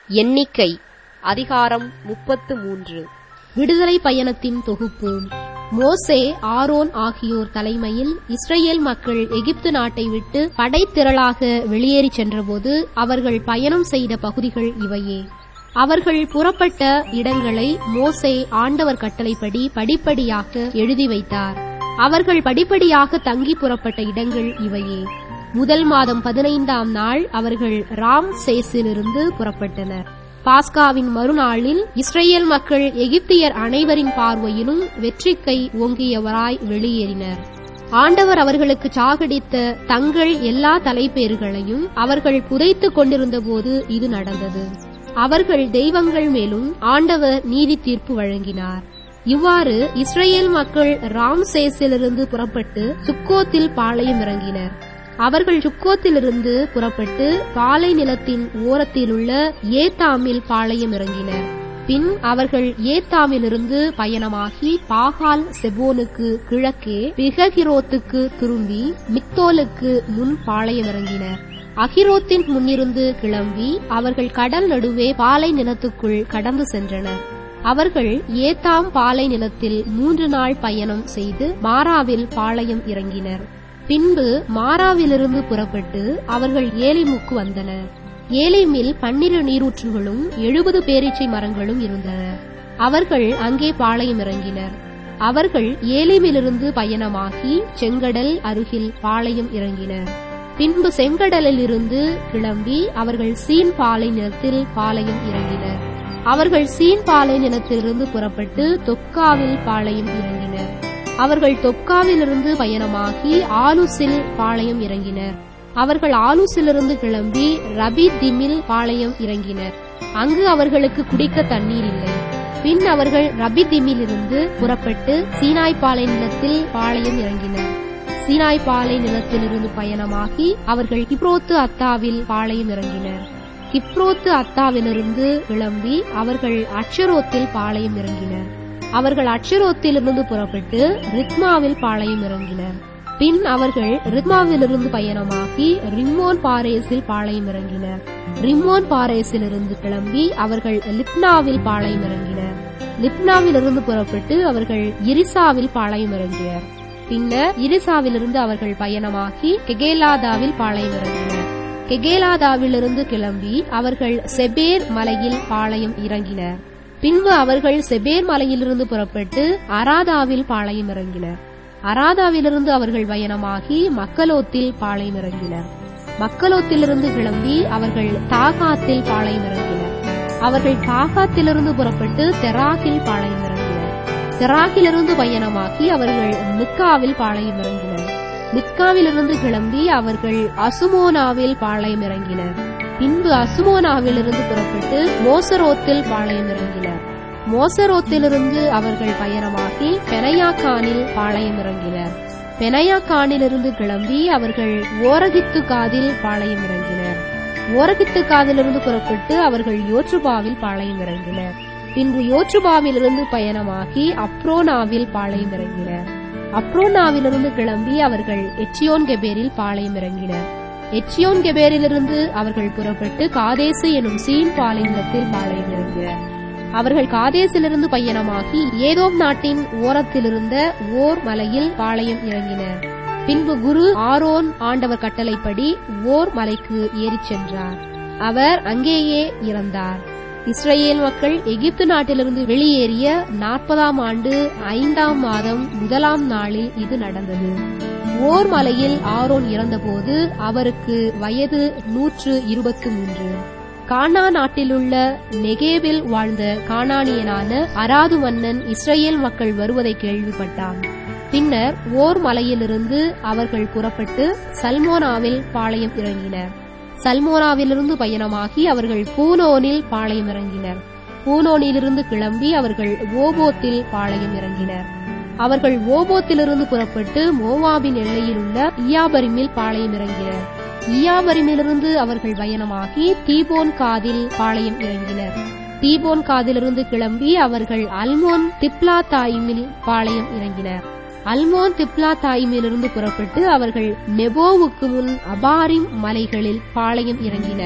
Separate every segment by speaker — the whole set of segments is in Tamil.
Speaker 1: எண்ணிக்கை அதிகாரம் முப்பத்து மூன்று
Speaker 2: விடுதலை பயணத்தின் தொகுப்பு மோசே ஆரோன் ஆகியோர் தலைமையில் இஸ்ரேல் மக்கள் எகிப்து நாட்டை விட்டு படைத்திரளாக வெளியேறிச் சென்றபோது அவர்கள் பயணம் செய்த பகுதிகள் இவையே அவர்கள் புறப்பட்ட இடங்களை மோசே ஆண்டவர் கட்டளைப்படி படிப்படியாக எழுதி வைத்தார் அவர்கள் படிப்படியாக தங்கி புறப்பட்ட இடங்கள் இவையே முதல் மாதம் பதினைந்தாம் நாள் அவர்கள் ராம் சேசிலிருந்து புறப்பட்டனர் பாஸ்காவின் மறுநாளில் இஸ்ரேல் மக்கள் எகிப்தியர் அனைவரின் பார்வையிலும் வெற்றிக்கை ஓங்கியவராய் வெளியேறினர் ஆண்டவர் அவர்களுக்கு சாகடித்த தங்கள் எல்லா தலைப்பேர்களையும் அவர்கள் புதைத்துக் கொண்டிருந்தபோது இது நடந்தது அவர்கள் தெய்வங்கள் மேலும் ஆண்டவர் நீதி தீர்ப்பு வழங்கினார் இவ்வாறு இஸ்ரேல் மக்கள் ராம்சேஸிலிருந்து புறப்பட்டு சுக்கோத்தில் பாளையம் இறங்கினர் அவர்கள் சுக்கோத்திலிருந்து புறப்பட்டு பாலை நிலத்தின் ஓரத்திலுள்ள ஏத்தாமில் பாளையம் இறங்கினர் பின் அவர்கள் ஏத்தாமிலிருந்து பயணமாகி பாகால் செபோனுக்கு கிழக்கே பிககிரோத்துக்கு திரும்பி மித்தோலுக்கு முன் பாளையம் இறங்கினர் அகிரோத்தின் முன்னிருந்து கிளம்பி அவர்கள் கடல் நடுவே பாலை நிலத்துக்குள் கடந்து சென்றனர் அவர்கள் ஏத்தாம் பாலை நிலத்தில் மூன்று நாள் பயணம் செய்து மாராவில் பாளையம் இறங்கினர் பின்பு மாராவிலிருந்து புறப்பட்டு அவர்கள் ஏலிமுக்கு வந்தனர் ஏலிமில் பன்னிரு நீரூற்றுகளும் எழுபது பேரீச்சை மரங்களும் இருந்தன அவர்கள் அங்கே பாளையம் இறங்கினர் அவர்கள் ஏலிமிலிருந்து பயணமாகி செங்கடல் அருகில் பாளையம் இறங்கினர் பின்பு செங்கடலில் இருந்து கிளம்பி அவர்கள் சீன் பாலை நிலத்தில் பாளையம் இறங்கினர் அவர்கள் சீன் பாலை நிலத்திலிருந்து புறப்பட்டு தொக்காவில் பாளையம் இறங்கினர் அவர்கள் தொக்காவிலிருந்து பயணமாகி ஆலுசில் பாளையம் இறங்கினர் அவர்கள் ஆலுசிலிருந்து கிளம்பி ரபி திமில் பாளையம் இறங்கினர் அங்கு அவர்களுக்கு குடிக்க தண்ணீர் இல்லை பின் அவர்கள் ரபி திமிலிருந்து புறப்பட்டு சீனாய் பாலை நிலத்தில் பாளையம் இறங்கினர் சீனாய் பாலை நிலத்திலிருந்து பயணமாகி அவர்கள் கிப்ரோத்து அத்தாவில் பாளையம் இறங்கினர் கிப்ரோத்து அத்தாவிலிருந்து கிளம்பி அவர்கள் அச்சரோத்தில் பாளையம் இறங்கினர் அவர்கள் அச்சரோத்திலிருந்து புறப்பட்டு ரித்மாவில் பாளையம் இறங்கினர் பின் அவர்கள் ரித்மாவிலிருந்து பயணமாகி ரிம்மோன் பாரேஸில் பாளையம் இறங்கினர் ரிம்மோன் பாரேஸிலிருந்து கிளம்பி அவர்கள் லிப்னாவில் பாளையம் இறங்கினர் லிப்னாவிலிருந்து புறப்பட்டு அவர்கள் இரிசாவில் பாளையம் இறங்கினர் பின்னர் இரிசாவிலிருந்து அவர்கள் பயணமாகி கெகேலாதாவில் பாளையம் இறங்கினர் கெகேலாதாவிலிருந்து கிளம்பி அவர்கள் செபேர் மலையில் பாளையம் இறங்கினர் பின்பு அவர்கள் செபேர் மலையிலிருந்து புறப்பட்டு அராதாவில் பாளையம் இறங்கினர் அராதாவிலிருந்து அவர்கள் பயணமாகி மக்களோத்தில் பாளையம் இறங்கினர் மக்களோத்திலிருந்து கிளம்பி அவர்கள் தாகாத்தில் பாளையம் இறங்கினர் அவர்கள் தாகாத்திலிருந்து புறப்பட்டு தெராகில் பாளையம் இறங்கினர் தெராகிலிருந்து பயணமாகி அவர்கள் மிக்காவில் பாளையம் இறங்கினர் மிக்காவிலிருந்து கிளம்பி அவர்கள் அசுமோனாவில் பாளையம் இறங்கினர் பின்பு அசுமோனாவிலிருந்து புறப்பட்டு மோசரோத்தில் பாளையம் இறங்கினர் மோசரோத்திலிருந்து அவர்கள் பயணமாகி பெனையாக்கானில் பாளையம் இறங்கினர் பெனையாக்கானிலிருந்து கிளம்பி அவர்கள் ஓரகித்து காதில் பாளையம் இறங்கினர் ஓரகித்து காதிலிருந்து புறப்பட்டு அவர்கள் யோற்றுபாவில் பாளையம் இறங்கினர் பின்பு யோற்றுபாவிலிருந்து பயணமாகி அப்ரோனாவில் பாளையம் இறங்கினர் அப்ரோனாவிலிருந்து கிளம்பி அவர்கள் எச்சியோன் கெபேரில் பாளையம் இறங்கினர் எச்சியோன் கெபேரிலிருந்து அவர்கள் புறப்பட்டு காதேசு எனும் சீன் பாலைநிலத்தில் பாளையம் இறங்கினர் அவர்கள் காதேசிலிருந்து பயணமாகி ஏதோம் நாட்டின் ஓரத்திலிருந்த ஓர் மலையில் பாளையம் இறங்கினர் பின்பு குரு ஆரோன் ஆண்டவர் கட்டளைப்படி ஓர் மலைக்கு ஏறிச் சென்றார் அவர் அங்கேயே இறந்தார் இஸ்ரேல் மக்கள் எகிப்து நாட்டிலிருந்து வெளியேறிய நாற்பதாம் ஆண்டு ஐந்தாம் மாதம் முதலாம் நாளில் இது நடந்தது ஓர் மலையில் ஆரோன் இறந்தபோது அவருக்கு வயது நூற்று இருபத்தி மூன்று கானா நாட்டிலுள்ள நெகேவில் வாழ்ந்த கானானியனான அராது மன்னன் இஸ்ரேல் மக்கள் வருவதை கேள்விப்பட்டான் பின்னர் ஓர் மலையிலிருந்து அவர்கள் புறப்பட்டு சல்மோனாவில் பாளையம் இறங்கினர் சல்மோனாவிலிருந்து பயணமாகி அவர்கள் பூனோனில் பாளையம் இறங்கினர் பூனோனிலிருந்து கிளம்பி அவர்கள் ஓபோத்தில் பாளையம் இறங்கினர் அவர்கள் ஓபோத்திலிருந்து புறப்பட்டு மோவாபின் எல்லையில் உள்ள இயாபரிமில் பாளையம் இறங்கினர் இயாபரிமிலிருந்து அவர்கள் பயணமாகி தீபோன் காதில் பாளையம் இறங்கினர் தீபோன் காதிலிருந்து கிளம்பி அவர்கள் அல்மோன் திப்லா தாயிமில் பாளையம் இறங்கினர் அல்மோன் திப்லா தாயிமிலிருந்து புறப்பட்டு அவர்கள் நெபோவுக்கு முன் அபாரிம் மலைகளில் பாளையம் இறங்கினர்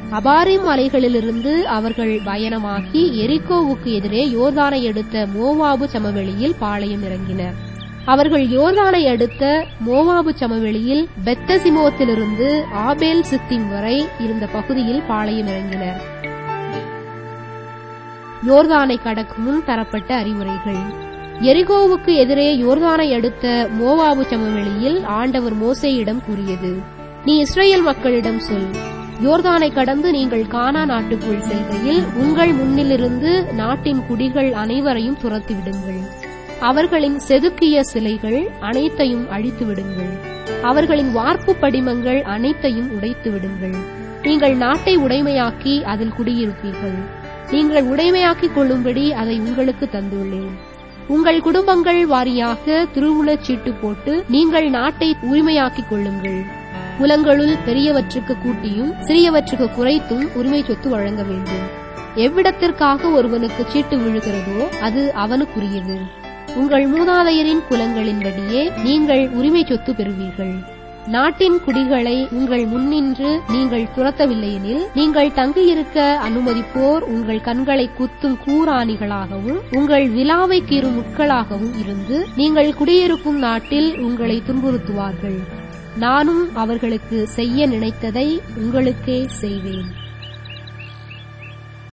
Speaker 2: அபாரிம் மலைகளிலிருந்து அவர்கள் பயணமாகி எரிகோவுக்கு எதிரே யோர்தானை எடுத்த மோவாபு சமவெளியில் பாளையம் இறங்கினர் அவர்கள் யோர்தானை அடுத்த மோவாபு சமவெளியில் பெத்தசிமோத்திலிருந்து ஆபேல் சித்திம் வரை இருந்த பகுதியில் பாளையம் இறங்கினர் யோர்தானை கடக்கும் முன் தரப்பட்ட அறிவுரைகள் எரிகோவுக்கு எதிரே யோர்தானை அடுத்த மோவாபு சமவெளியில் ஆண்டவர் மோசேயிடம் கூறியது நீ இஸ்ரேல் மக்களிடம் சொல் யோர்தானை கடந்து நீங்கள் கானா நாட்டுக்குள் செல்கையில் உங்கள் முன்னிலிருந்து நாட்டின் குடிகள் அனைவரையும் துரத்தி விடுங்கள் அவர்களின் செதுக்கிய சிலைகள் அனைத்தையும் அழித்து விடுங்கள் அவர்களின் வார்ப்பு படிமங்கள் அனைத்தையும் உடைத்து விடுங்கள் நீங்கள் நாட்டை உடைமையாக்கி அதில் குடியிருப்பீர்கள் நீங்கள் உடைமையாக்கிக் கொள்ளும்படி அதை உங்களுக்கு தந்துள்ளேன் உங்கள் குடும்பங்கள் வாரியாக திருவுளச் சீட்டு போட்டு நீங்கள் நாட்டை உரிமையாக்கிக் கொள்ளுங்கள் குலங்களுள் பெரியவற்றுக்கு கூட்டியும் சிறியவற்றுக்கு குறைத்தும் உரிமை சொத்து வழங்க வேண்டும் எவ்விடத்திற்காக ஒருவனுக்கு சீட்டு விழுகிறதோ அது அவனுக்குரியது உங்கள் மூதாதையரின் குலங்களின்படியே நீங்கள் உரிமை சொத்து பெறுவீர்கள் நாட்டின் குடிகளை உங்கள் முன்னின்று நீங்கள் துரத்தவில்லையெனில் நீங்கள் தங்கியிருக்க அனுமதிப்போர் உங்கள் கண்களை குத்தும் கூராணிகளாகவும் உங்கள் விலாவை கீறும் முட்களாகவும் இருந்து நீங்கள் குடியிருக்கும் நாட்டில் உங்களை துன்புறுத்துவார்கள் நானும் அவர்களுக்கு செய்ய நினைத்ததை உங்களுக்கே செய்வேன்